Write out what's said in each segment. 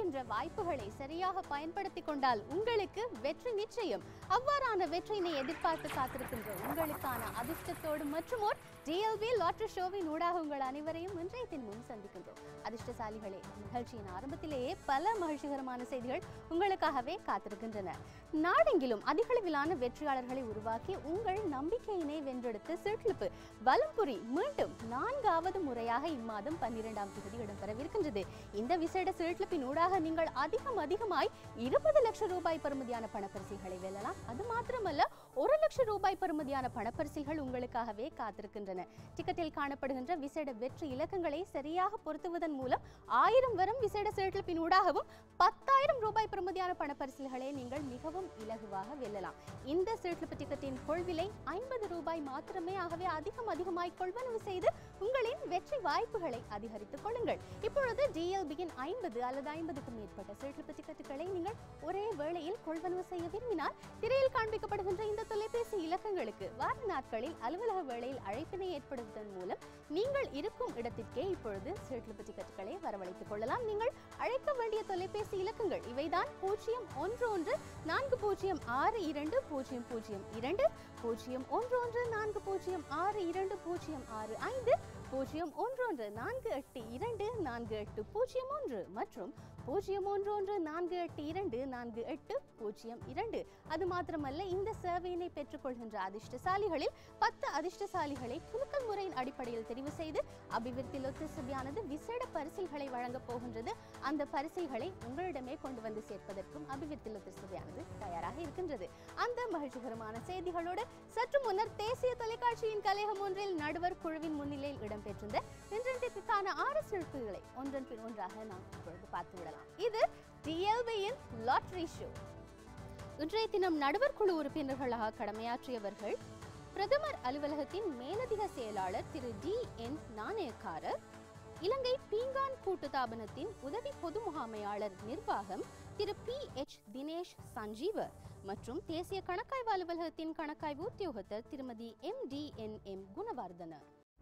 கிடைக்கின்ற வாய்ப்புகளை சரியாக பயன்படுத்திக் கொண்டால் உங்களுக்கு வெற்றி நிச்சயம் அவ்வாறான வெற்றியினை எதிர்பார்த்து காத்திருக்கின்ற உங்களுக்கான அதிர்ஷ்டத்தோடு மற்றும் ஒரு டிஎல்பி லாட்டரி ஷோவின் ஊடாக உங்கள் அனைவரையும் இன்றைய தினமும் சந்திக்கின்றோம் அதிர்ஷ்டசாலிகளே நிகழ்ச்சியின் ஆரம்பத்திலேயே பல மகிழ்ச்சிகரமான செய்திகள் உங்களுக்காகவே காத்திருக்கின்றன நாடெங்கிலும் அதிகளவிலான வெற்றியாளர்களை உருவாக்கி உங்கள் நம்பிக்கையினை வென்றெடுத்து சிற்றிழுப்பு வலம்புரி மீண்டும் நான்காவது முறையாக இம்மாதம் பன்னிரெண்டாம் தேதி இடம்பெறவிருக்கின்றது இந்த விசேட சிற்றிழுப்பின் ஊடாக நீங்கள் அதிகம் அதிகமாய் இருபது லட்சம் ரூபாய் பெறுமதியான பணப்பரிசுகளை வெல்லலாம் அது மாத்திரமல்ல ஒரு லட்சம் ரூபாய் பெறுமதியான பணப்பரிசுகள் உங்களுக்காகவே காத்திருக்கின்றன டிக்கெட்டில் காணப்படுகின்ற விசேட வெற்றி இலக்கங்களை சரியாக பொருத்துவதன் மூலம் ஆயிரம் வரும் விசேட சிற்றிழுப்பின் ஊடாகவும் பத்தாயிரம் ரூபாய் பெறுமதியான பணப்பரிசுகளை நீங்கள் மிகவும் இலகுவாக வெல்லலாம் இந்த சிற்றிழுப்பு டிக்கெட்டின் கொள்விலை ஐம்பது ரூபாய் மாத்திரமே ஆகவே அதிகம் அதிகமாய் கொள்வனவு செய்து உங்களின் வெற்றி வாய்ப்புகளை அதிகரித்துக் கொள்ளுங்கள் இப்பொழுது டிஎல்பியின் ஐம்பது அல்லது ஐம்பதுக்கும் மேற்பட்ட சிற்றிழுப்பு டிக்கெட்டுகளை நீங்கள் ஒரே வேளையில் கொள்வனவு செய்ய விரும்பினால் திரையில் காண்பிக்கப்படுகின்ற இந்த தொலைபேசி இலக்கங்களுக்கு வார நாட்களில் அலுவலக வேளையில் அழைப்பினை ஏற்படுத்துவதன் மூலம் நீங்கள் இருக்கும் இடத்திற்கே இப்பொழுது சிற்றிழுப்பு டிக்கெட்டுகளை வரவழைத்துக் கொள்ளலாம் நீங்கள் அழைக்க வேண்டிய தொலைபேசி இலக்கங்கள் இவைதான் பூஜ்ஜியம் ஒன்று ஒன்று நான்கு பூஜ்ஜியம் ஆறு இரண்டு பூஜ்ஜியம் பூஜ்ஜியம் இரண்டு பூஜ்ஜியம் ஒன்று ஒன்று நான்கு பூஜ்ஜியம் ஆறு இரண்டு பூஜ்ஜியம் ஆறு ஐந்து பூஜ்ஜியம் ஒன்று ஒன்று நான்கு எட்டு இரண்டு நான்கு எட்டு பூஜ்ஜியம் ஒன்று மற்றும் பூஜ்ஜியம் ஒன்று ஒன்று நான்கு எட்டு இரண்டு நான்கு எட்டு பூஜ்ஜியம் இரண்டு அது மாத்திரமல்ல இந்த சேவையினை பெற்றுக்கொள்கின்ற அதிர்ஷ்டசாலிகளில் பத்து அதிர்ஷ்டசாலிகளை குலுக்கல் முறையின் அடிப்படையில் தெரிவு செய்து அபிவிருத்தி லொத்து சபையானது விசேட பரிசில்களை வழங்கப் போகின்றது அந்த பரிசில்களை உங்களிடமே கொண்டு வந்து சேர்ப்பதற்கும் அபிவிருத்தி லொத்து சபையானது தயாராக இருக்கின்றது அந்த மகிழ்ச்சிகரமான செய்திகளோடு சற்று முன்னர் தேசிய தொலைக்காட்சியின் கலையகம் ஒன்றில் நடுவர் குழுவின் முன்னிலையில் இடம்பெற்றிருந்த இன்றையத்திற்கான ஆறு சிறப்புகளை ஒன்றன் பின் ஒன்றாக நாம் இப்பொழுது பார்த்து விடலாம் இது டிஎல்பியின் லாட்டரி ஷோ இன்றைய தினம் நடுவர் குழு உறுப்பினர்களாக கடமையாற்றியவர்கள் பிரதமர் அலுவலகத்தின் மேலதிக செயலாளர் திரு டி என் நாணயக்காரர் இலங்கை பீங்கான் கூட்டுத்தாபனத்தின் உதவி பொது முகாமையாளர் நிர்வாகம் திரு பி எச் தினேஷ் சஞ்சீவர் மற்றும் தேசிய கணக்காய்வு அலுவலகத்தின் கணக்காய்வு உத்தியோகத்தர் Thirumathi M D N M Gunawardena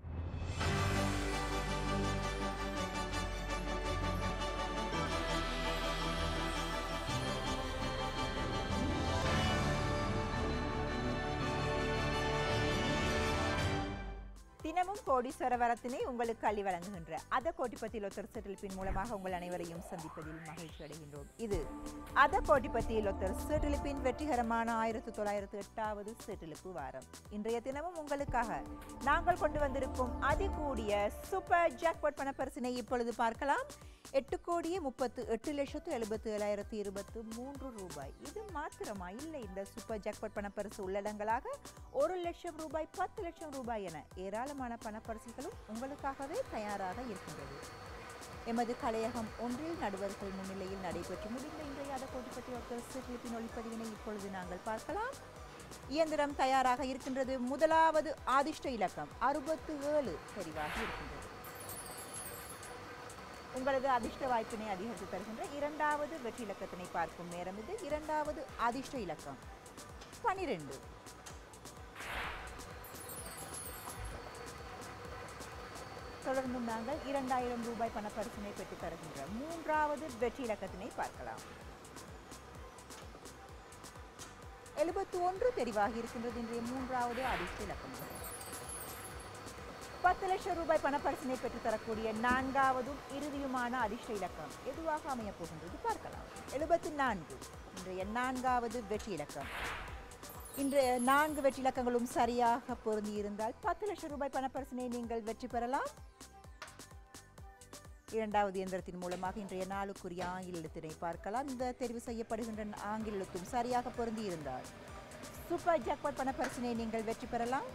தினமும் கோடீஸ்வர வரத்தினை உங்களுக்கு அள்ளி வழங்குகின்ற அத கோட்டிப்பத்தில் ஒருத்தர் சிற்றிலிப்பின் மூலமாக உங்கள் அனைவரையும் சந்திப்பதில் மகிழ்ச்சி அடைகின்றோம் இது அத கோட்டிப்பத்தியில் ஒருத்தர் சிற்றிலிப்பின் வெற்றிகரமான ஆயிரத்தி தொள்ளாயிரத்து எட்டாவது சிற்றிலிப்பு வாரம் இன்றைய தினமும் உங்களுக்காக நாங்கள் கொண்டு வந்திருக்கும் அதிகூடிய சூப்பர் ஜாக்பாட் பணப்பரிசினை இப்பொழுது பார்க்கலாம் எட்டு கோடியே முப்பத்து எட்டு லட்சத்து எழுபத்து ஏழாயிரத்து இருபத்து மூன்று ரூபாய் இது மாத்திரமா இல்லை இந்த சூப்பர் ஜாக்பாட் பணப்பரிசு உள்ளடங்களாக ஒரு லட்சம் ரூபாய் பத்து லட்சம் ரூபாய் என ஏராளமான பணப்பரிசுகளும் உங்களுக்காகவே தயாராக இருக்கின்றது எமது கலையகம் ஒன்றில் நடுவர்கள் முன்னிலையில் நடைபெற்று முடிந்த இன்றைய அதை கோட்டிப்பட்டி ஒருத்தர் சிறுப்பின் ஒளிப்பதிவினை இப்பொழுது நாங்கள் பார்க்கலாம் இயந்திரம் தயாராக இருக்கின்றது முதலாவது ஆதிஷ்ட இலக்கம் அறுபத்து ஏழு தெரிவாக இருக்கின்றது உங்களது அதிர்ஷ்ட வாய்ப்பினை அதிகரித்து தருகின்ற இரண்டாவது வெற்றி இலக்கத்தினை பார்க்கும் நேரம் இது இரண்டாவது அதிர்ஷ்ட இலக்கம் பனிரெண்டு தொடர்ந்தும் நாங்கள் இரண்டாயிரம் ரூபாய் பணப்பரிசினை பெற்றுத் தருகின்ற மூன்றாவது வெற்றி இலக்கத்தினை பார்க்கலாம் எழுபத்தி ஒன்று தெரிவாகி இருக்கின்றது இன்றைய மூன்றாவது அதிர்ஷ்ட இலக்கம் பத்து லட்சம் ரூபாய் பணப்பரிசினை பெற்றுத் தரக்கூடிய நான்காவதும் இறுதியுமான அதிர்ஷ்ட இலக்கம் எதுவாக அமையப் போகின்றது பார்க்கலாம் எழுபத்தி நான்கு இன்றைய நான்காவது வெற்றி இலக்கம் இன்றைய நான்கு வெற்றி இலக்கங்களும் சரியாக பொருந்தி இருந்தால் பத்து லட்சம் ரூபாய் பணப்பரிசினை நீங்கள் வெற்றி பெறலாம் இரண்டாவது இயந்திரத்தின் மூலமாக இன்றைய நாளுக்குரிய ஆங்கில எழுத்தினை பார்க்கலாம் இந்த தெரிவு செய்யப்படுகின்ற ஆங்கில எழுத்தும் சரியாக பொருந்தி இருந்தால் சூப்பர் ஜாக்பாட் பணப்பரிசினை நீங்கள் வெற்றி பெறலாம்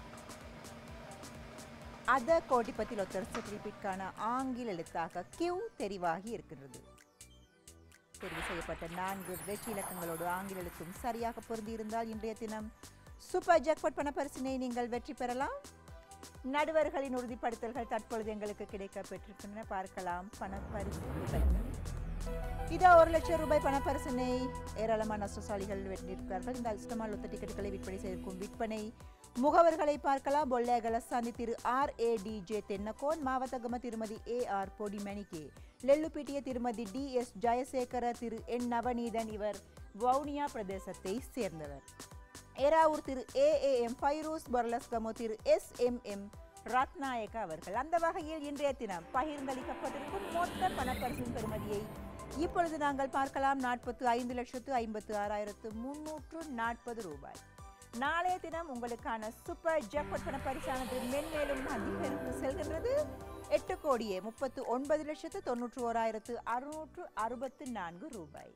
அத கோட்டிப்பத்தில் ஒத்தர் சிற்றிப்பிற்கான ஆங்கில எழுத்தாக கியூ தெரிவாகி இருக்கின்றது தெரிவு செய்யப்பட்ட நான்கு வெற்றி இலக்கங்களோடு ஆங்கில எழுத்தும் சரியாக பொருந்தியிருந்தால் இன்றைய தினம் சூப்பர் ஜாக்பாட் பணப்பரிசினை நீங்கள் வெற்றி பெறலாம் நடுவர்களின் உறுதிப்படுத்தல்கள் தற்பொழுது எங்களுக்கு கிடைக்க பெற்றிருக்கின்றன பார்க்கலாம் பணப்பரிசு விவரங்கள். இதோ ஒரு லட்சம் ரூபாய் பணப்பரிசினை ஏராளமான நஷ்டசாலிகள் வெற்றியிருக்கிறார்கள் இந்த அதிர்ஷ்டமான லொத்த டிக்கெட்டுகளை விற்பனை செய்திருக்கும் விற்பனை முகவர்களை பார்க்கலாம் பொல்லேகல சந்தி Thiru R A T J Tennakoon Mawathagama Thirumathi A R Podimanike Lelluppitiya Thirumathi D S Jayasekara Thiru N Navaneethan இவர் வவுனியா பிரதேசத்தை சேர்ந்தவர் Eravur Thiru A A M Fairoos பொர்லஸ்கமோ Thiru S M M Ratnayake அவர்கள் அந்த வகையில் இன்றைய தினம் பகிர்ந்தளிக்கப்பட்டிருக்கும் மொத்த பணப்பரிசின் பெறுமதியை இப்பொழுது நாங்கள் பார்க்கலாம் நாற்பத்து ஐந்து லட்சத்து ஐம்பத்து ஆறாயிரத்து முன்னூற்று நாற்பது ரூபாய் நாளைய தினம் உங்களுக்கான சூப்பர் ஜாக்பாட் பண பரிசானது மென்மேலும் அதிகரித்து செல்கின்றது எட்டு கோடியே முப்பத்து ஒன்பது லட்சத்து தொன்னூற்று ஓராயிரத்து அறுநூற்று அறுபத்து நான்கு ரூபாய்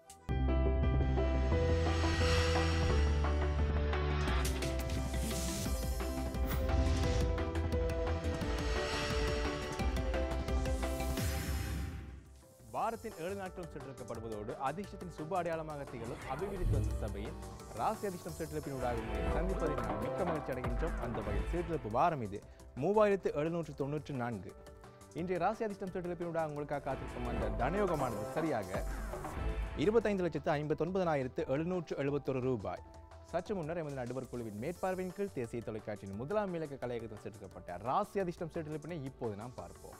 வாரத்தின் ஏழு நாட்களும் சென்றிருக்கப்படுவதோடு அதிர்ஷ்டத்தின் சுப அடையாளமாக திகழும் அபிவிருத்தி வந்த சபையின் ராசி அதிர்ஷ்டம் செட்டிழப்பினூடாக உங்களை சந்திப்பதில் நாம் மிக்க மகிழ்ச்சி அடைகின்றோம் அந்த வகையில் சீட்டிழப்பு வாரம் இது மூவாயிரத்து எழுநூற்று தொண்ணூற்று நான்கு இன்றைய ராசி அதிர்ஷ்டம் செட்டிழப்பினூடாக உங்களுக்காக காத்திருக்கும் அந்த தனயோகமானது சரியாக இருபத்தைந்து லட்சத்து ஐம்பத்தொன்பதனாயிரத்து எழுநூற்று எழுபத்தொரு ரூபாய் சற்று முன்னர் எமது நடுவர் குழுவின் மேற்பார்வையின் கீழ் தேசிய தொலைக்காட்சியின் முதலாம் இலக்க கலையகத்தில் செலுத்தப்பட்ட ராசி அதிர்ஷ்டம் செட்டிழப்பினை இப்போது நாம் பார்ப்போம்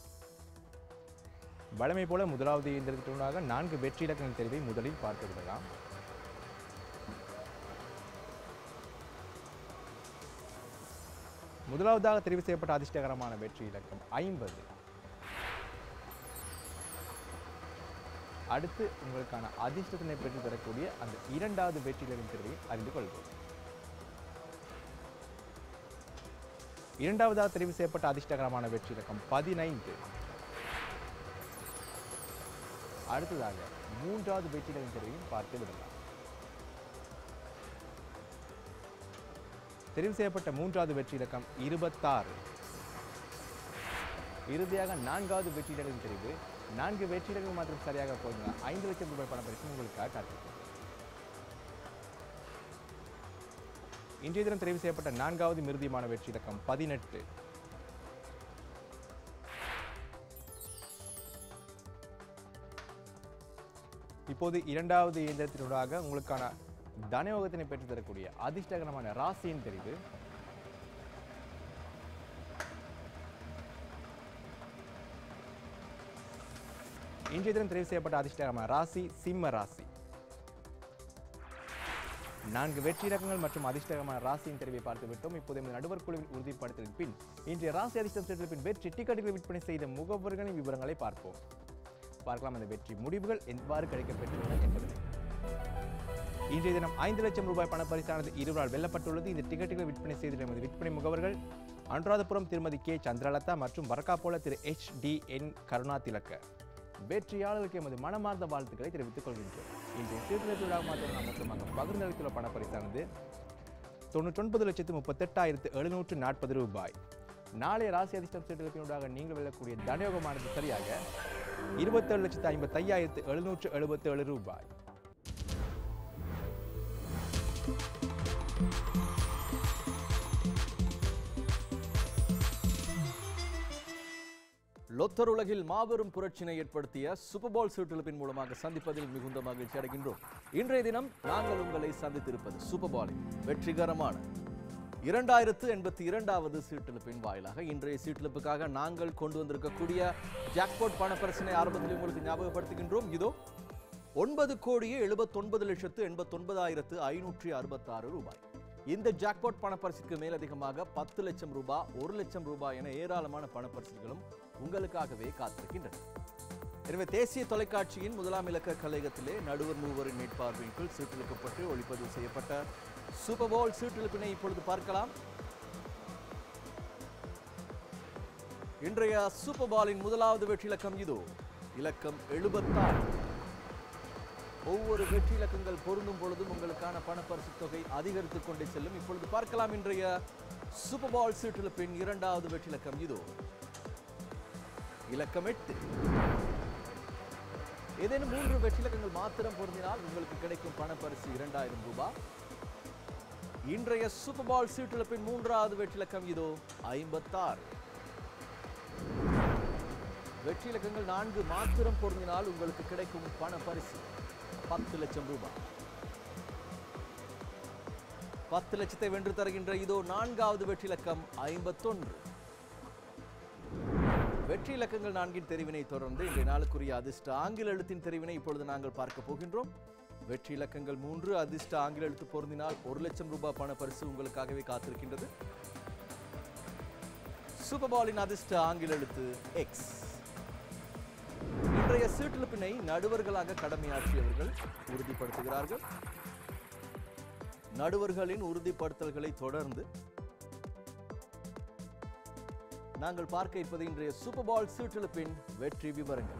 வழமை போல முதலாவது இயந்திரத்தினூடாக நான்கு வெற்றி இலக்கங்கள் தெரிவை முதலில் பார்த்து விடலாம் முதலாவதாக தெரிவு செய்யப்பட்ட அதிர்ஷ்டகரமான வெற்றி இலக்கம் ஐம்பது அடுத்து உங்களுக்கான அதிர்ஷ்டத்தினை பெற்று தரக்கூடிய அந்த இரண்டாவது வெற்றி இலக்கம் தெரிவை அறிந்து கொள்வோம் இரண்டாவதாக தெரிவு செய்யப்பட்ட அதிர்ஷ்டகரமான வெற்றி இலக்கம் பதினைந்து அடுத்ததாக மூன்றாவது வெற்றிகளின் தெரிவையும் பார்த்து விடலாம் தெரிவு செய்யப்பட்ட மூன்றாவது வெற்றி இலக்கம் இருபத்தாறு இறுதியாக நான்காவது வெற்றியிடங்களின் தெரிவு நான்கு வெற்றிடங்கள் மாத்திரம் சரியாக போயிருந்தால் ஐந்து லட்சம் ரூபாய் பண பரிசு உங்களுக்காக காத்திருக்கும் இன்றைய தினம் தெரிவு செய்யப்பட்ட நான்காவது மிருதியமான வெற்றி இலக்கம் பதினெட்டு இப்போது இரண்டாவது இயந்திரத்தினூடாக உங்களுக்கான தனயோகத்தினை பெற்று தரக்கூடிய அதிர்ஷ்டகரமான ராசியின் தெரிவு இன்றைய தினம் தெரிவு செய்யப்பட்ட அதிர்ஷ்டகரமான ராசி சிம்ம ராசி நான்கு வெற்றி இலக்கங்கள் மற்றும் அதிர்ஷ்டகரமான ராசியின் தெரிவை பார்த்து விட்டோம் இப்போது எமது நடுவர் குழுவின் உறுதிப்படுத்தலின் பின் இன்றைய ராசி அதிர்ஷ்டம் சென்ற பின் வெற்றி டிக்கெட்டுகளை விற்பனை செய்த முகவர்களின் விவரங்களை பார்ப்போம் பார்க்கலாம் அந்த வெற்றி முடிவுகள் எவ்வாறு கிடைக்கப்பெற்றுள்ளன என்பதை இன்றைய தினம் ஐந்து லட்சம் ரூபாய் பணப்பரிசானது இருவரால் வெல்லப்பட்டுள்ளது இந்த டிக்கெட்டுகளை விற்பனை செய்த எமது விற்பனை முகவர்கள் அனுராதபுரம் திருமதி கே சந்திரலதா மற்றும் Warakapola Thiru H D N Karunathilaka வெற்றியாளர்களுக்கு எமது மனமார்ந்த வாழ்த்துக்களை தெரிவித்துக் கொள்கின்றோம் இன்றைய சீர்திருத்த விழா மாத்திரம் நாம் மொத்தமாக பகிர்ந்தளித்துள்ள பணப்பரிசானது தொண்ணூற்றொன்பது லட்சத்து முப்பத்தெட்டாயிரத்து எழுநூற்று நாற்பது ரூபாய் நாளைய ராசி அதிர்ஷ்டம் சீர்திருத்தினூடாக நீங்கள் வெல்லக்கூடிய தனயோகமானது சரியாக இருபத்தேழு லட்சத்து ஐம்பத்தையாயிரத்து எழுநூற்று எழுபத்தேழு ரூபாய் லொத்தர் உலகில் மாபெரும் புரட்சினை ஏற்படுத்திய சூப்பர் பால் சீட்டெழுப்பின் மூலமாக சந்திப்பதில் மிகுந்த மகிழ்ச்சி அடைகின்றோம் இன்றைய தினம் நாங்கள் உங்களை சந்தித்திருப்பது சூப்பர் பாலின் வெற்றிகரமான இரண்டாயிரத்து எண்பத்தி இரண்டாவது சீட்டெழுப்பின் வாயிலாக இன்றைய சீட்டெழுப்புக்காக நாங்கள் கொண்டு வந்திருக்கக்கூடிய ஜாக்பாட் பணப்பரிசனை ஆரம்பத்தில் உங்களுக்கு ஞாபகப்படுத்துகின்றோம் இதோ ஒன்பது கோடியே எழுபத்தொன்பது லட்சத்து எண்பத்தொன்பதாயிரத்து ஐநூற்றி அறுபத்தாறு ரூபாய் இந்த ஜாக்பாட் பணப்பரிசுக்கு மேலதிகமாக பத்து லட்சம் ரூபாய் ஒரு லட்சம் ரூபாய் என ஏராளமான பணப்பரிசுகளும் உங்களுக்காகவே காத்திருக்கின்றன எனவே தேசிய தொலைக்காட்சியின் முதலாம் இலக்க கலையகத்திலே நடுவர் மூவரின் மேற்பார்வையின் கீழ் சீட்டெழுக்கப்பட்டு ஒளிப்பதிவு செய்யப்பட்ட சூப்பர் பால் சீட்டெழுப்பினை இப்பொழுது பார்க்கலாம் இன்றைய சூப்பர் பாலின் முதலாவது வெற்றி இலக்கம் இதோ இலக்கம் எழுபத்தாறு ஒவ்வொரு வெற்றி இலக்கங்கள் பொருந்தும் பொழுதும் உங்களுக்கான பணப்பரிசு தொகை அதிகரித்துக் கொண்டே செல்லும் இப்பொழுது பார்க்கலாம் இன்றைய சூப்பர் பால் சீட்டிழப்பின் இரண்டாவது வெற்றி இலக்கம் இதோ இலக்கம் எட்டு ஏதேனும் மூன்று வெற்றி இலக்கங்கள் மாத்திரம் பொருந்தினால் உங்களுக்கு கிடைக்கும் பணப்பரிசு இரண்டாயிரம் ரூபாய் இன்றைய சூப்பர் பால் சீட்டிழப்பின் மூன்றாவது வெற்றி இலக்கம் இதோ ஐம்பத்தாறு வெற்றி இலக்கங்கள் நான்கு மாத்திரம் பொருந்தினால் உங்களுக்கு கிடைக்கும் பண பரிசு பத்து லட்சம் ரூபாய் பத்து லட்சத்தை வென்று தருகின்ற இதோ நான்காவது வெற்றி இலக்கம் ஐம்பத்தொன்று வெற்றி இலக்கங்கள் நான்கின் தெரிவினை தொடர்ந்து இன்றைய நாளுக்குரிய அதிர்ஷ்ட ஆங்கில எழுத்தின் தெரிவினை இப்பொழுது நாங்கள் பார்க்க போகின்றோம் வெற்றி இலக்கங்கள் மூன்று அதிர்ஷ்ட ஆங்கில எழுத்து பொருந்தினால் ஒரு லட்சம் ரூபாய் பண பரிசு உங்களுக்காகவே காத்திருக்கின்றது சூப்பர் பாலின் அதிர்ஷ்ட ஆங்கில எழுத்து எக்ஸ் இன்றைய சீட்டிழப்பினை நடுவர்களாக கடமையாற்றியவர்கள் உறுதிப்படுத்துகிறார்கள் நடுவர்களின் உறுதிப்படுத்தல்களை தொடர்ந்து நாங்கள் பார்க்க இருப்பது இன்றைய சூப்பர் பால் சீட்டிழப்பின் வெற்றி விவரங்கள்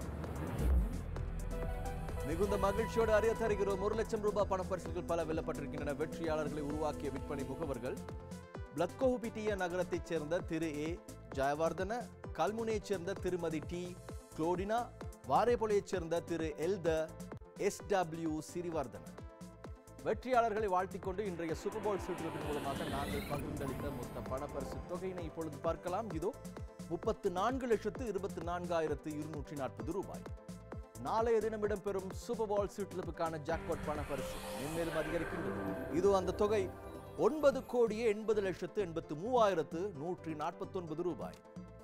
மிகுந்த மகிழ்ச்சியோடு அறிய தருகிறோம் ஒரு லட்சம் ரூபாய் பண பரிசுகள் பல வெல்லப்பட்டிருக்கின்றன வெற்றியாளர்களை உருவாக்கிய விற்பனை முகவர்கள் பிளத்கோஹுபிட்டிய நகரத்தைச் சேர்ந்த திரு ஏ ஜெயவர்தன கல்முனையைச் சேர்ந்த திருமதி டி குளோடினா வாரேபொலையைச் சேர்ந்த திரு எல்த எஸ் டபிள்யூ சிறிவர்தன வெற்றியாளர்களை வாழ்த்திக் கொண்டு இன்றைய சூப்பர் பால் சீட்டுகளின் மூலமாக நாங்கள் பகிர்ந்தளித்த மொத்த பணப்பரிசு தொகையினை இப்பொழுது பார்க்கலாம் இதோ முப்பத்து நான்கு லட்சத்து இருபத்தி நான்காயிரத்து இருநூற்றி நாற்பது ரூபாய் நாளைய தினம் இடம்பெறும் சூப்பர் பால் சீட்டிழப்புக்கான ஜாக்பாட் பணப்பரிசு மென்மேலும் அதிகரிக்கின்றது இது அந்த தொகை ஒன்பது கோடியே எண்பது லட்சத்து எண்பத்து மூவாயிரத்து நூற்றி நாற்பத்தொன்பது ரூபாய்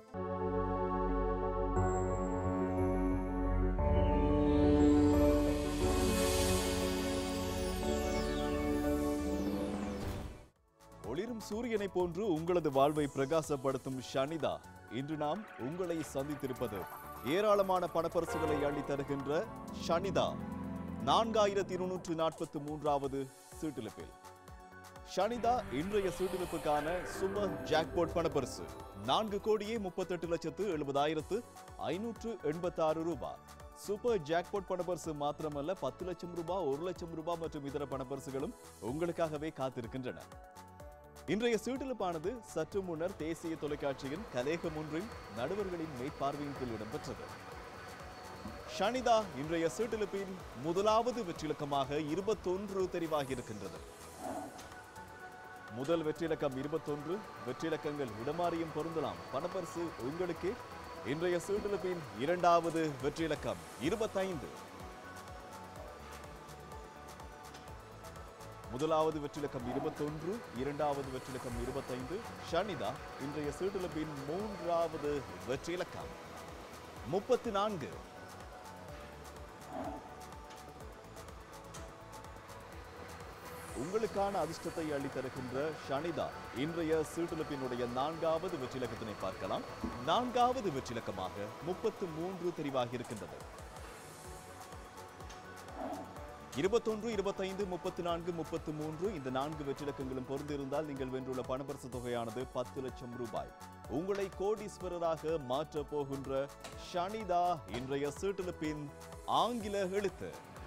ஒளிரும் சூரியனை போன்று உங்களது வாழ்வை பிரகாசப்படுத்தும் ஷனிதா இன்று நாம் உங்களை சந்தித்திருப்பது ஏராளமான பணப்பரிசுகளை அள்ளி தருகின்ற ஷனிதா நான்காயிரத்தி இருநூற்று நாற்பத்தி மூன்றாவது சீட்டிழப்பில் ஷனிதா இன்றைய சீட்டிழப்புக்கான சுமர் ஜாக்பாட் பணப்பரிசு நான்கு கோடியே முப்பத்தெட்டு லட்சத்து எழுபதாயிரத்து ஐநூற்று எண்பத்தாறு ரூபாய் சூப்பர் ஜாக்பாட் பணப்பரிசு மாத்திரமல்ல பத்து லட்சம் ரூபாய் ஒரு லட்சம் ரூபாய் மற்றும் இதர பணப்பரிசுகளும் உங்களுக்காகவே காத்திருக்கின்றன இன்றைய சீட்டிழப்பானது சற்று முன்னர் தேசிய தொலைக்காட்சியின் கலேகம் ஒன்றின் நடுவர்களின் மேற்பார்வையின் கீழ் இடம்பெற்றது ஷனிதா இன்றைய சீட்டிழப்பின் முதலாவது வெற்றிலக்கமாக இருபத்தொன்று தெரிவாகி இருக்கின்றது முதல் வெற்றிலக்கம் இருபத்தொன்று வெற்றிலக்கங்கள் இடமாறியும் பொருந்தலாம் பணப்பரிசு உங்களுக்கு இன்றைய சீட்டிழப்பின் இரண்டாவது வெற்றிலக்கம் இருபத்தைந்து முதலாவது வெற்றிலக்கம் இருபத்தொன்று இரண்டாவது வெற்றிலக்கம் இருபத்தைந்து ஷனிதா இன்றைய சீட்டிழப்பின் மூன்றாவது வெற்றிலக்கம் முப்பத்தி நான்கு உங்களுக்கான அதிர்ஷ்டத்தை அள்ளித்தருகின்ற ஷனிதா இன்றைய சீட்டிழப்பினுடைய நான்காவது வெற்றிலக்கத்தினை பார்க்கலாம் நான்காவது வெற்றிலக்கமாக முப்பத்து மூன்று தெரிவாகி இருக்கின்றது இருபத்தொன்று இருபத்தைந்து முப்பத்தி நான்கு முப்பத்து மூன்று இந்த நான்கு வெற்றிலக்கங்களும் பொருந்திருந்தால் நீங்கள் வென்றுள்ள பணப்பரிசு தொகையானது பத்து லட்சம் ரூபாய் உங்களை கோடீஸ்வரராக மாற்றப் போகின்ற ஷனிதா இன்றைய சீட்டிழப்பின் ஆங்கில எழுத்து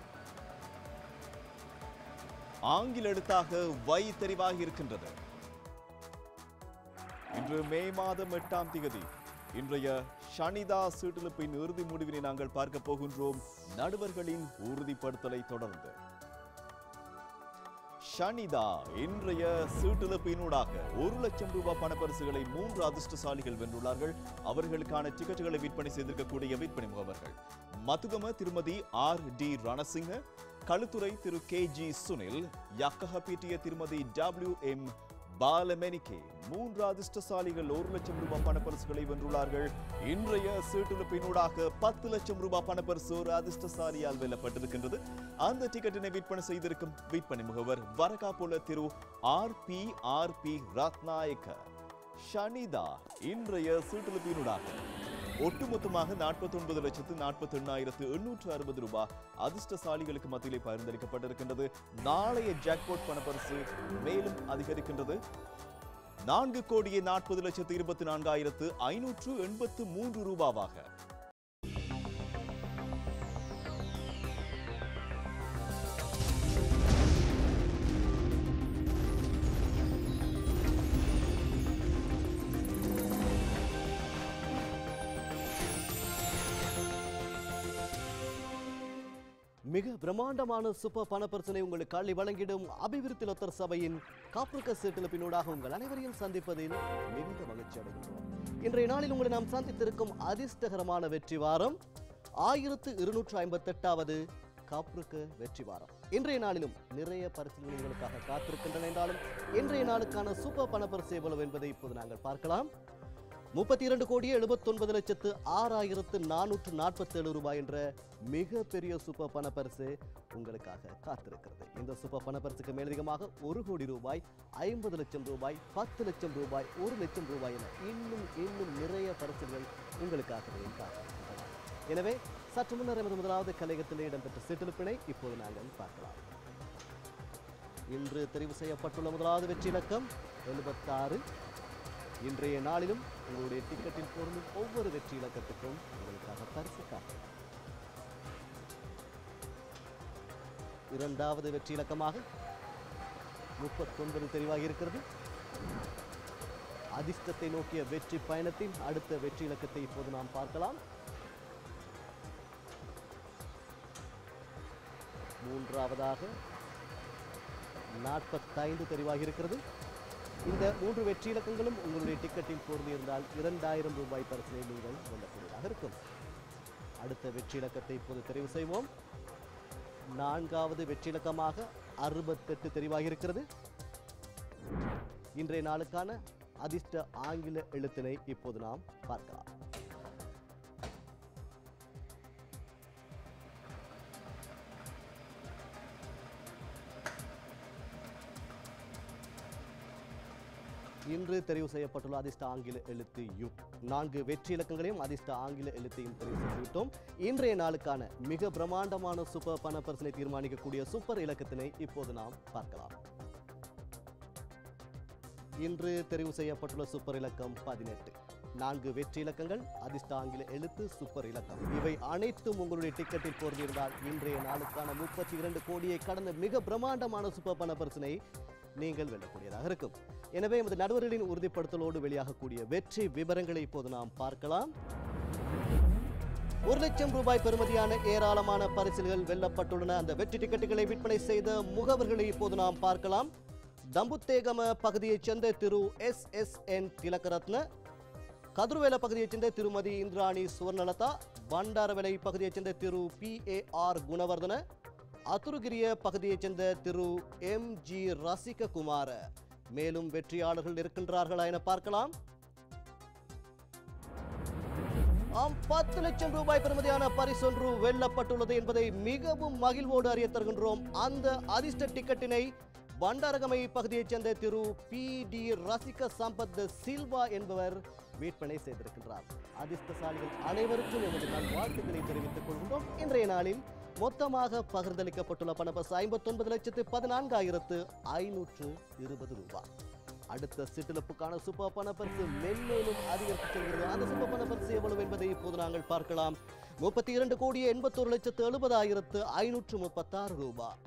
ஆங்கில எழுத்தாக வை தெரிவாகி இருக்கின்றது இன்று மே மாதம் எட்டாம் திகதி இன்றைய ஷனிதா சீட்டிழப்பின் இறுதி முடிவினை நாங்கள் பார்க்க போகின்றோம் நடுவர்களின் உறுதிப்படுத்தலை தொடர்ந்து ஷனிதா இன்றைய சீட்டிழப்பினூடாக ஒரு லட்சம் ரூபாய் பணப்பரிசுகளை மூன்று அதிர்ஷ்டசாலிகள் வென்றுள்ளார்கள் அவர்களுக்கான டிக்கெட்டுகளை விற்பனை செய்திருக்கக்கூடிய விற்பனை முகவர்கள் Mathugama Thirumathi R D Ranasinghe Kalutara Thiru K G Sunil Yakkahapitiya Thirumathi W M பாலமெனிகே மூன்று அதிர்ஷ்டசாலிகள் ஒரு லட்சம் ரூபாய் பணப்பரிசுகளை வென்றுள்ளார்கள் இன்றைய சீட்டிழப்பினூடாக பத்து லட்சம் ரூபாய் பணப்பரிசு ஒரு அதிர்ஷ்டசாலியால் வெல்லப்பட்டிருக்கின்றது அந்த டிக்கெட்டினை விற்பனை செய்திருக்கும் விற்பனை முகவர் Warakapola Thiru R P R P Ratnayake Shanitha இன்றைய சீட்டிழப்பினூடாக ஒட்டுமொத்தமாக நாற்பத்தி ஒன்பது லட்சத்து நாற்பத்தி எண்ணாயிரத்து எண்ணூற்று அறுபது ரூபாய் அதிர்ஷ்டசாலிகளுக்கு மத்தியிலே பரிந்துரைக்கப்பட்டிருக்கின்றது நாளைய ஜாக்பாட் பணப்பரிசு மேலும் அதிகரிக்கின்றது நான்கு கோடியே நாற்பது லட்சத்து இருபத்தி நான்காயிரத்து ஐநூற்று எண்பத்து மூன்று ரூபாவாக மிக பிரம்மாண்டமான சூப்பர் பணப்பரிசனை உங்களுக்கு அள்ளி வழங்கிடும் அபிவிருத்தி லொத்தர் சபையின் காப்பிருக்க சீட்டிழப்பினூடாக உங்கள் அனைவரையும் சந்திப்பதில் மிகுந்த மகிழ்ச்சி அடைகின்றோம் இன்றைய நாளில் உங்களை நாம் சந்தித்திருக்கும் அதிர்ஷ்டகரமான வெற்றி வாரம் ஆயிரத்து இருநூற்று ஐம்பத்தெட்டாவது காப்பிருக்க வெற்றி வாரம் இன்றைய நாளிலும் நிறைய பரிசுகள் உங்களுக்காக காத்திருக்கின்றன என்றாலும் இன்றைய நாளுக்கான சூப்பர் பணப்பரிசு எவ்வளவு என்பதை இப்போது நாங்கள் பார்க்கலாம் முப்பத்தி இரண்டு கோடியே எழுபத்தொன்பது லட்சத்து ஆறாயிரத்து நானூற்று நாற்பத்தேழு ரூபாய் என்ற மிகப்பெரிய சூப்பர் பணப்பரிசு உங்களுக்காக காத்திருக்கிறது இந்த சூப்பர் பணப்பரிசுக்கு மேலதிகமாக ஒரு கோடி ரூபாய் ஐம்பது லட்சம் ரூபாய் பத்து லட்சம் ரூபாய் ஒரு லட்சம் ரூபாய் என இன்னும் இன்னும் நிறைய பரிசுகள் உங்களுக்காகவே காத்திருக்கின்றன எனவே சற்று முன்னர் எமது முதலாவது கலையகத்தில் இடம்பெற்ற சிற்றிருப்பினை இப்போது நாங்கள் பார்க்கலாம் இன்று தெரிவு செய்யப்பட்டுள்ள முதலாவது வெற்றி இலக்கம் எழுபத்தாறு இன்றைய நாளிலும் உங்களுடைய டிக்கெட்டில் பொருந்தும் ஒவ்வொரு வெற்றி இலக்கத்துக்கும் உங்களுக்காக பரிசு காத்து இரண்டாவது வெற்றி இலக்கமாக முப்பத்தொன்பது தெரிவாகி இருக்கிறது அதிர்ஷ்டத்தை நோக்கிய வெற்றி பயணத்தின் அடுத்த வெற்றி இலக்கத்தை இப்போது நாம் பார்க்கலாம் மூன்றாவதாக நாற்பத்தைந்து தெரிவாகி இருக்கிறது இந்த மூன்று வெற்றி இலக்கங்களும் உங்களுடைய டிக்கெட்டில் பொருந்தியிருந்தால் இரண்டாயிரம் ரூபாய் பரிசினை நீங்கள் வெல்லக்கூடியதாக இருக்கும் அடுத்த வெற்றி இலக்கத்தை இப்போது தெரிவு செய்வோம் நான்காவது வெற்றி இலக்கமாக அறுபத்தெட்டு தெரிவாகி இருக்கிறது இன்றைய நாளுக்கான அதிர்ஷ்ட ஆங்கில எழுத்தினை இப்போது நாம் பார்க்கலாம் இன்று தெரிவு செய்யப்பட்டுள்ள அதிர்ஷ்ட ஆங்கில எழுத்து யு நான்கு வெற்றி இலக்கங்களையும் அதிர்ஷ்ட ஆங்கில எழுத்தையும் தெரிவு செய்துவிட்டோம் இன்றைய நாளுக்கான மிக பிரம்மாண்டமான சூப்பர் பண பரிசனை தீர்மானிக்கக்கூடிய சூப்பர் இலக்கத்தினை இப்போது நாம் பார்க்கலாம் இன்று தெரிவு செய்யப்பட்டுள்ள சூப்பர் இலக்கம் பதினெட்டு நான்கு வெற்றி இலக்கங்கள் அதிர்ஷ்ட ஆங்கில எழுத்து சூப்பர் இலக்கம் இவை அனைத்தும் உங்களுடைய டிக்கெட்டில் பொருந்திருந்தால் இன்றைய நாளுக்கான முப்பத்தி இரண்டு கோடியை கடந்த மிக பிரம்மாண்டமான சூப்பர் பண பரிசினை நீங்கள் வெல்லக்கூடியதாக இருக்கும் எனவே எமது நடுவர்களின் உறுதிப்படுத்தலோடு வெளியாகக்கூடிய வெற்றி விவரங்களை இப்போது நாம் பார்க்கலாம் ஒரு லட்சம் ரூபாய் பெறுமதியான ஏராளமான பரிசில்கள் வெல்லப்பட்டுள்ளன அந்த வெற்றி டிக்கெட்டுகளை விற்பனை செய்த முகவர்களை இப்போது நாம் பார்க்கலாம் தம்புத்தேகம பகுதியைச் சேர்ந்த Thiru S S N Thilakaratne கதிர்வேல பகுதியைச் சேர்ந்த திருமதி இந்திராணி சுவர்ணலதா பண்டாரவேலை பகுதியைச் சேர்ந்த Thiru P A R Gunawardena Athurugiriya பகுதியைச் சேர்ந்த திரு எம் ஜி ரசிககுமார மேலும் வெற்றியாளர்கள் இருக்கின்றார்களா என பார்க்கலாம் ஆம் பத்து லட்சம் ரூபாய் பெறுமதியான பரிசொன்று வெல்லப்பட்டுள்ளது என்பதை மிகவும் மகிழ்வோடு அறிய தருகின்றோம் அந்த அதிர்ஷ்ட டிக்கெட்டினை பண்டாரகமை பகுதியைச் சேர்ந்த திரு பி டி ரசிக சம்பத் சில்வா என்பவர் விற்பனை செய்திருக்கின்றார் அதிர்ஷ்டசாலிகள் அனைவருக்கும் எமது நல்வாழ்த்துக்களை தெரிவித்துக் கொள்கின்றோம் இன்றைய நாளில் மொத்தமாக பகிர்ந்தளிக்கப்பட்டுள்ள பணப்பரிசு ஐம்பத்தொன்பது லட்சத்து பதினான்காயிரத்து ஐநூற்று இருபது ரூபாய் அடுத்த சிற்றிழப்புக்கான சூப்பர் பணப்பரிசு மென்மேலும் அதிகரித்து செல்கிறது அந்த சூப்பர் பணப்பரிசு எவ்வளவு என்பதை இப்போது நாங்கள் பார்க்கலாம் முப்பத்தி இரண்டு கோடியே எண்பத்தொரு லட்சத்து எழுபதாயிரத்து ஐநூற்று முப்பத்தாறு ரூபாய்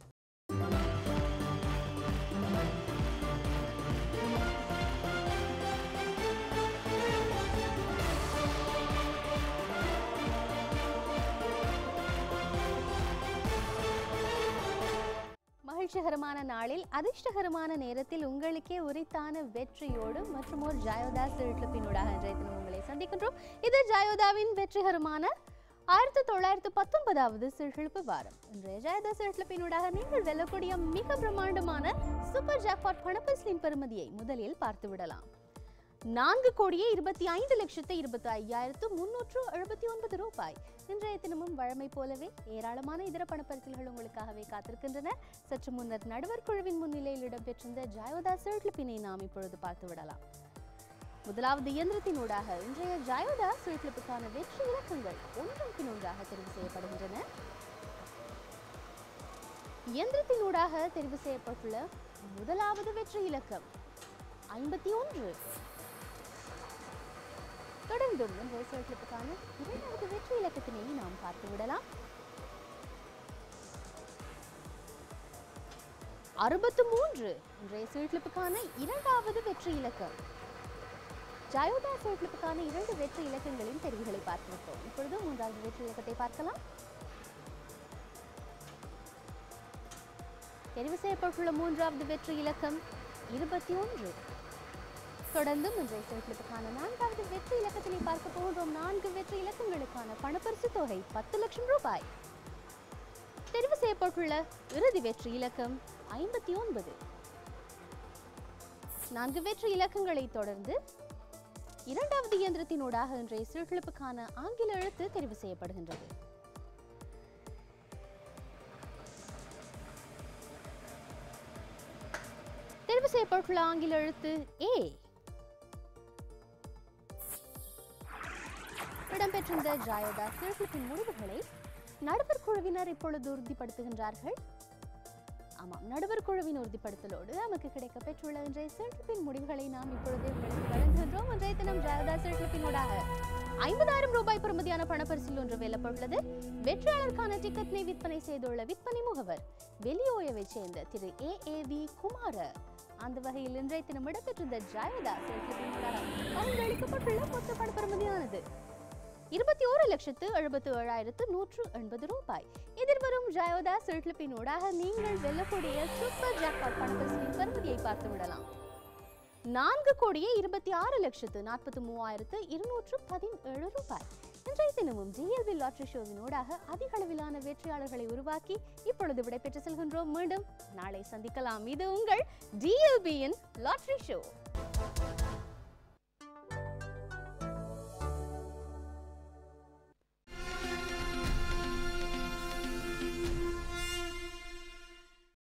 மகிழ்ச்சிகரமான நாளில் அதிர்ஷ்டகரமான நேரத்தில் உங்களுக்கே உரித்தான வெற்றியோடு மற்றும் ஒரு ஜாயோதா சிறுக்கிழப்பினூடாக இன்றைய தினம் உங்களை சந்திக்கின்றோம் இது ஜாயோதாவின் வெற்றிகரமான ஆயிரத்தி தொள்ளாயிரத்து பத்தொன்பதாவது சிறுகிழப்பு வாரம் இன்றைய ஜாயோதா சிறுகிழப்பினூடாக நீங்கள் வெல்லக்கூடிய மிக பிரம்மாண்டமான சூப்பர் ஜாக்பாட் பணப்பரிசலின் பெறுமதியை முதலில் பார்த்து விடலாம் நான்கு கோடியே இருபத்தி ஐந்து லட்சத்து இருபத்தி ஐயாயிரத்து முன்னூற்று எழுபத்தி ஒன்பது ரூபாய் இன்றைய தினமும் வழமை போலவே ஏராளமான இதர பணப்பரிசல்கள் உங்களுக்காகவே காத்திருக்கின்றன சற்று முன்னர் நடுவர் குழுவின் முன்னிலையில் இடம்பெற்றிருந்த ஜாயோதா சிறுகிழப்பினை நாம் இப்பொழுது பார்த்து விடலாம் முதலாவது இயந்திரத்தினூடாக இன்றைய ஜாயோதா சிறுகிழப்புக்கான வெற்றி இலக்கங்கள் ஒன்றின் பின் ஒன்றாக தெரிவு செய்யப்படுகின்றன இயந்திரத்தினூடாக தெரிவு செய்யப்பட்டுள்ள முதலாவது வெற்றி இலக்கம் ஐம்பத்தி ஒன்று தொடர்ந்தும் இன்றைய சிறுகிழப்புக்கான இரண்டாவது வெற்றி இலக்கத்தினை நாம் பார்த்து விடலாம் அறுபத்து மூன்று இன்றைய சிறுகிழப்புக்கான இரண்டாவது வெற்றி இலக்கம் ஜயோதா சிறுகிழப்புக்கான இரண்டு வெற்றி இலக்கங்களின் தெரிவுகளை பார்த்துவிட்டோம் இப்பொழுது மூன்றாவது வெற்றி இலக்கத்தை பார்க்கலாம் தெரிவு செய்யப்பட்டுள்ள மூன்றாவது வெற்றி இலக்கம் இருபத்தி ஒன்று தொடர்ந்தும் இன்றைய சிறுகிழப்புக்கான நான்காவது வெற்றி இலக்கத்தினை பார்க்க போகின்றோம் நான்கு வெற்றி இலக்கங்களுக்கான பணப்பரிசு தொகை பத்து லட்சம் ரூபாய் தெரிவு செய்யப்பட்டுள்ள இறுதி வெற்றி இலக்கம் ஐம்பத்தி ஒன்பது நான்கு வெற்றி இலக்கங்களை தொடர்ந்து இரண்டாவது இயந்திரத்தினூடாக இன்றைய சீர்கிழப்புக்கான ஆங்கில எழுத்து தெரிவு செய்யப்படுகின்றது தெரிவு செய்யப்பட்டுள்ள ஆங்கில எழுத்து ஏ இடம்பெற்றிருந்த ஜாயோதா சீர்கிழப்பின் முடிவுகளை நடுவர் குழுவினர் இப்பொழுது உறுதிப்படுத்துகின்றார்கள் ஆமாம் நடுவர் குழுவின் உறுதிப்படுத்தலோடு நமக்கு கிடைக்க பெற்றுள்ள இன்றைய சீர்கிழப்பின் முடிவுகளை நாம் இப்பொழுது உங்களுக்கு வழங்குகின்றோம் இன்றைய தினம் ஜாயோதா சீர்கிழப்பினூடாக ஐம்பதாயிரம் ரூபாய் பெறுமதியான பணப்பரிசில் ஒன்று வெல்லப்பட்டுள்ளது வெற்றியாளருக்கான டிக்கெட்டினை விற்பனை செய்துள்ள விற்பனை முகவர் வெளியோயவைச் சேர்ந்த திரு ஏ ஏ வி குமார அந்த வகையில் இன்றைய தினம் இடம்பெற்றிருந்த ஜாயதா சீர்கிழப்பினூடாக பரிந்துரைக்கப்பட்டுள்ள மொத்த பணப்பெறுமதியானது இருபத்தி ஓரு லட்சத்து எழுபத்து ஏழாயிரத்து நூற்று எண்பது ரூபாய் எதிர்வரும் ஜயோதா சுழற்பின் ஊடாக நீங்கள் வெல்லக்கூடிய சூப்பர் ஜாக்பாட் பணப்பரிசிலின் பெறுமதியை பார்த்து விடலாம் நான்கு கோடியே இருபத்தி ஆறு லட்சத்து நாற்பத்தி மூவாயிரத்து இருநூற்று பதினேழு ரூபாய் இன்றைய தினமும் ஜிஎல்வி லாட்டரி ஷோவின் ஊடாக அதிக அளவிலான வெற்றியாளர்களை உருவாக்கி இப்பொழுது விடைபெற்று செல்கின்றோம் மீண்டும் நாளை சந்திக்கலாம் இது உங்கள் டிஎல்பியின் லாட்டரி ஷோ